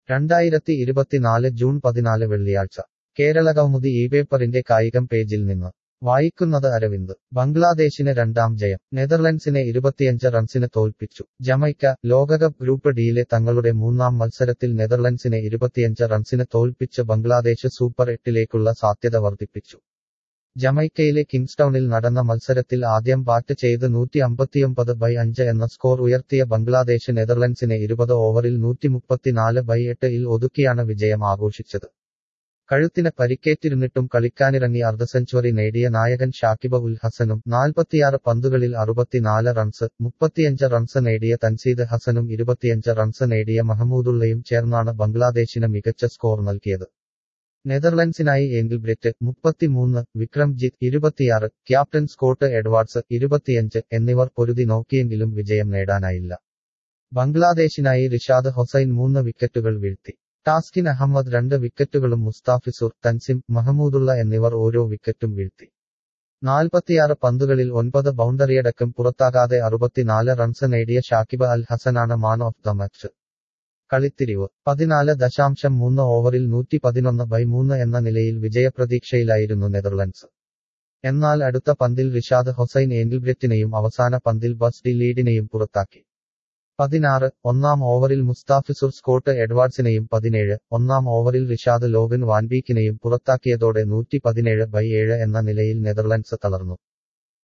രണ്ടായിരത്തി ഇരുപത്തിനാല് ജൂൺ പതിനാല് വെള്ളിയാഴ്ച കേരളകൗമുദി ഈ പേപ്പറിന്റെ കായികം പേജിൽ നിന്ന് വായിക്കുന്നത് അരവിന്ദ് ബംഗ്ലാദേശിന് രണ്ടാം ജയം നെതർലൻഡ്സിനെ ഇരുപത്തിയഞ്ച് റൺസിന് തോൽപ്പിച്ചു ജമൈക്ക ലോകകപ്പ് ഗ്രൂപ്പ് ഡിയിലെ തങ്ങളുടെ മൂന്നാം മത്സരത്തിൽ നെതർലൻഡ്സിനെ ഇരുപത്തിയഞ്ച് റൺസിന് തോൽപ്പിച്ച് ബംഗ്ലാദേശ് സൂപ്പർ എട്ടിലേക്കുള്ള സാധ്യത വർദ്ധിപ്പിച്ചു ജമൈക്കയിലെ കിങ്സ്റ്റൌണിൽ നടന്ന മത്സരത്തിൽ ആദ്യം ബാറ്റ് ചെയ്ത് നൂറ്റി അമ്പത്തിയൊമ്പത് ബൈ അഞ്ച് എന്ന സ്കോർ ഉയർത്തിയ ബംഗ്ലാദേശ് നെതർലൻഡ്സിനെ ഇരുപത് ഓവറിൽ നൂറ്റിമുപ്പത്തിനാല് ബൈ എട്ട് ഇൽ ഒതുക്കിയാണ് വിജയം ആഘോഷിച്ചത് കഴുത്തിന് പരിക്കേറ്റിരുന്നിട്ടും കളിക്കാനിറങ്ങി അർദ്ധസെഞ്ചുറി നേടിയ നായകൻ ഷാക്കിബ ഉൽ ഹസനും നാൽപ്പത്തിയാറ് പന്തുകളിൽ അറുപത്തിനാല് റൺസ് മുപ്പത്തിയഞ്ച് റൺസ് നേടിയ തൻസീദ് ഹസനും ഇരുപത്തിയഞ്ച് റൺസ് നേടിയ മഹമൂദുള്ളയും ചേർന്നാണ് ബംഗ്ലാദേശിന് മികച്ച സ്കോർ നൽകിയത് നെതർലൻഡ്സിനായി എൻഗിൽബ്രെറ്റ് മുപ്പത്തിമൂന്ന് വിക്രംജിത്ത് ഇരുപത്തിയാറ് ക്യാപ്റ്റൻ സ്കോട്ട് എഡ്വാർഡ്സ് ഇരുപത്തിയഞ്ച് എന്നിവർ പൊരുതി നോക്കിയെങ്കിലും വിജയം നേടാനായില്ല ബംഗ്ലാദേശിനായി റിഷാദ് ഹൊസൈൻ മൂന്ന് വിക്കറ്റുകൾ വീഴ്ത്തി ടാസ്കിൻ അഹമ്മദ് രണ്ട് വിക്കറ്റുകളും മുസ്താഫിസുർ തൻസിം മഹമൂദുള്ള എന്നിവർ ഓരോ വിക്കറ്റും വീഴ്ത്തി നാൽപ്പത്തിയാറ് പന്തുകളിൽ ഒൻപത് ബൗണ്ടറിയടക്കം പുറത്താകാതെ അറുപത്തിനാല് റൺസ് നേടിയ ഷാക്കിബ അൽ ഹസനാണ് മാൻ ഓഫ് ദ മാച്ച് കളിത്തിരിവ് പതിനാല് ദശാംശം മൂന്ന് ഓവറിൽ നൂറ്റി പതിനൊന്ന് ബൈ മൂന്ന് എന്ന നിലയിൽ വിജയപ്രതീക്ഷയിലായിരുന്നു നെതർലൻഡ്സ് എന്നാൽ അടുത്ത പന്തിൽ റിഷാദ് ഹൊസൈൻ ഏൻഗിൽബ്രെറ്റിനെയും അവസാന പന്തിൽ ബസ് ഡി ലീഡിനെയും പുറത്താക്കി പതിനാറ് ഒന്നാം ഓവറിൽ മുസ്താഫിസുർ സ്കോട്ട് എഡ്വാർഡ്സിനെയും പതിനേഴ് ഒന്നാം ഓവറിൽ റിഷാദ് ലോഗൻ വാൻബീക്കിനെയും പുറത്താക്കിയതോടെ നൂറ്റി പതിനേഴ് ബൈ ഏഴ് എന്ന നിലയിൽ നെതർലൻഡ്സ് തളർന്നു